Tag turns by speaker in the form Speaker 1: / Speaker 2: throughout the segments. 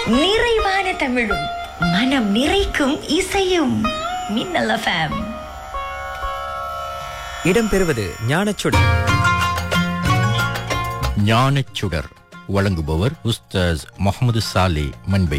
Speaker 1: நிறைவான தமிழும் மனம் நிறைக்கும் இசையும் மின்னல் எஃப்எம்
Speaker 2: இடம்பெறுவது ஞானச்சுடர்
Speaker 3: ஞானச்சுடர் வழங்குபவர் உஸ்தாஸ் முகமது சாலே மண்பை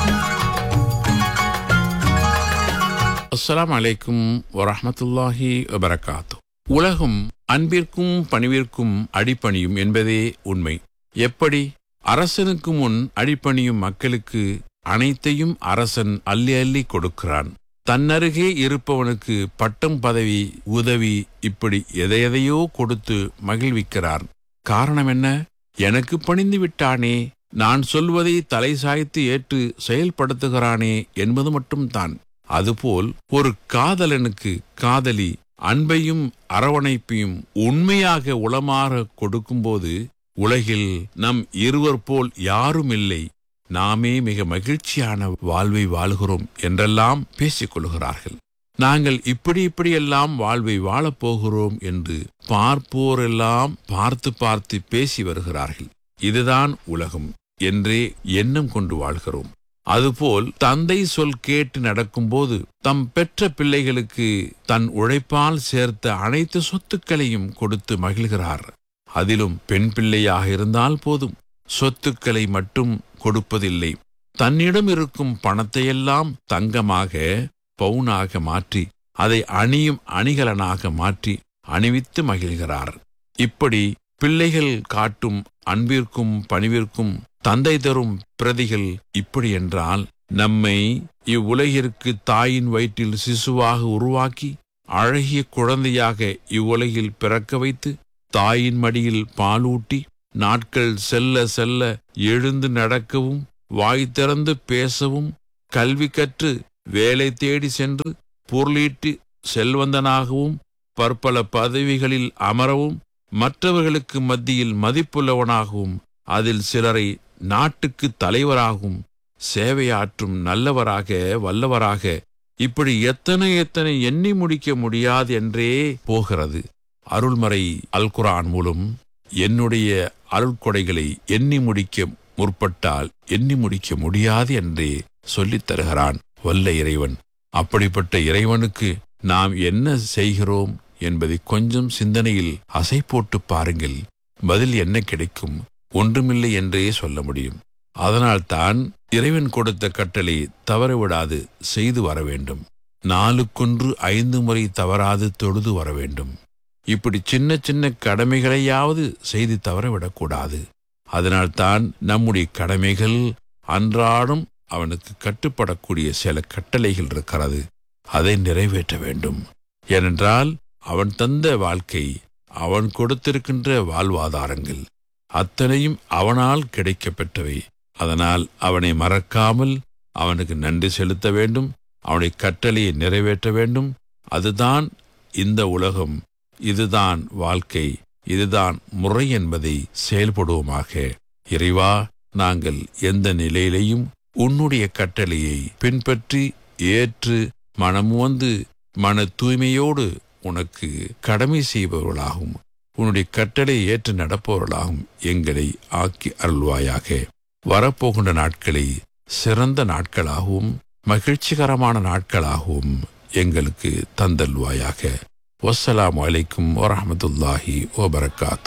Speaker 4: அஸ்ஸலாமு அலைக்கும் வரஹ்மத்துல்லாஹி வபரகாத்து உலகம் அன்பிற்கும் பணிவிற்கும் அடிபணியும் என்பதே உண்மை எப்படி அரசனுக்கு முன் அடிபணியும் மக்களுக்கு அனைத்தையும் அரசன் அள்ளி அள்ளி கொடுக்கிறான் தன்னருகே இருப்பவனுக்கு பட்டம் பதவி உதவி இப்படி எதையெதையோ கொடுத்து மகிழ்விக்கிறான் காரணம் என்ன எனக்கு பணிந்து விட்டானே நான் சொல்வதை தலை சாய்த்து ஏற்று செயல்படுத்துகிறானே என்பது மட்டும்தான் அதுபோல் ஒரு காதலனுக்கு காதலி அன்பையும் அரவணைப்பையும் உண்மையாக உளமாற கொடுக்கும்போது உலகில் நம் இருவர் போல் யாரும் இல்லை நாமே மிக மகிழ்ச்சியான வாழ்வை வாழ்கிறோம் என்றெல்லாம் பேசிக் கொள்கிறார்கள் நாங்கள் இப்படி இப்படியெல்லாம் வாழ்வை வாழப் போகிறோம் என்று பார்ப்போரெல்லாம் பார்த்து பார்த்து பேசி வருகிறார்கள் இதுதான் உலகம் என்றே எண்ணம் கொண்டு வாழ்கிறோம் அதுபோல் தந்தை சொல் கேட்டு நடக்கும்போது தம் பெற்ற பிள்ளைகளுக்கு தன் உழைப்பால் சேர்த்த அனைத்து சொத்துக்களையும் கொடுத்து மகிழ்கிறார் அதிலும் பெண் பிள்ளையாக இருந்தால் போதும் சொத்துக்களை மட்டும் கொடுப்பதில்லை தன்னிடம் இருக்கும் பணத்தையெல்லாம் தங்கமாக பவுனாக மாற்றி அதை அணியும் அணிகலனாக மாற்றி அணிவித்து மகிழ்கிறார் இப்படி பிள்ளைகள் காட்டும் அன்பிற்கும் பணிவிற்கும் தந்தை தரும் பிரதிகள் இப்படி என்றால் நம்மை இவ்வுலகிற்கு தாயின் வயிற்றில் சிசுவாக உருவாக்கி அழகிய குழந்தையாக இவ்வுலகில் பிறக்க வைத்து தாயின் மடியில் பாலூட்டி நாட்கள் செல்ல செல்ல எழுந்து நடக்கவும் வாய் திறந்து பேசவும் கல்வி கற்று வேலை தேடி சென்று பொருளீட்டி செல்வந்தனாகவும் பற்பல பதவிகளில் அமரவும் மற்றவர்களுக்கு மத்தியில் மதிப்புள்ளவனாகவும் அதில் சிலரை நாட்டுக்கு தலைவராகவும் சேவையாற்றும் நல்லவராக வல்லவராக இப்படி எத்தனை எத்தனை எண்ணி முடிக்க முடியாது என்றே போகிறது அருள்மறை அல்குரான் மூலம் என்னுடைய அருள்கொடைகளை எண்ணி முடிக்க முற்பட்டால் எண்ணி முடிக்க முடியாது என்றே சொல்லித் தருகிறான் வல்ல இறைவன் அப்படிப்பட்ட இறைவனுக்கு நாம் என்ன செய்கிறோம் என்பதை கொஞ்சம் சிந்தனையில் அசை போட்டு பாருங்கள் பதில் என்ன கிடைக்கும் ஒன்றுமில்லை என்றே சொல்ல முடியும் அதனால்தான் இறைவன் கொடுத்த கட்டளை தவறவிடாது செய்து வர வேண்டும் நாளுக்கொன்று ஐந்து முறை தவறாது தொழுது வர வேண்டும் இப்படி சின்ன சின்ன கடமைகளையாவது செய்து தவறவிடக்கூடாது அதனால்தான் நம்முடைய கடமைகள் அன்றாடம் அவனுக்கு கட்டுப்படக்கூடிய சில கட்டளைகள் இருக்கிறது அதை நிறைவேற்ற வேண்டும் ஏனென்றால் அவன் தந்த வாழ்க்கை அவன் கொடுத்திருக்கின்ற வாழ்வாதாரங்கள் அத்தனையும் அவனால் கிடைக்கப் பெற்றவை அதனால் அவனை மறக்காமல் அவனுக்கு நன்றி செலுத்த வேண்டும் அவனுடைய கட்டளையை நிறைவேற்ற வேண்டும் அதுதான் இந்த உலகம் இதுதான் வாழ்க்கை இதுதான் முறை என்பதை செயல்படுவோமாக இறைவா நாங்கள் எந்த நிலையிலையும் உன்னுடைய கட்டளையை பின்பற்றி ஏற்று மனம் வந்து மன தூய்மையோடு உனக்கு கடமை செய்பவர்களாகும் உன்னுடைய கட்டளை ஏற்று நடப்பவர்களாகும் எங்களை ஆக்கி அருள்வாயாக வரப்போகின்ற நாட்களை சிறந்த நாட்களாகவும் மகிழ்ச்சிகரமான நாட்களாகவும் எங்களுக்கு தந்தல்வாயாக வஸ்ஸலாமு அலைக்கும் வரஹமத்துல்லாஹி வபரகாத்து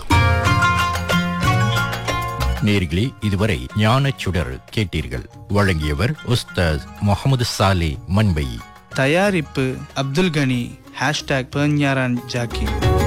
Speaker 3: நேர்களே இதுவரை ஞானச்சுடர் கேட்டீர்கள் வழங்கியவர் உஸ்தாஸ் முகமது சாலே மண்பை
Speaker 5: தயாரிப்பு அப்துல் கனி ஹேஷ்டாக் பெர்ஞாரான் ஜாக்கி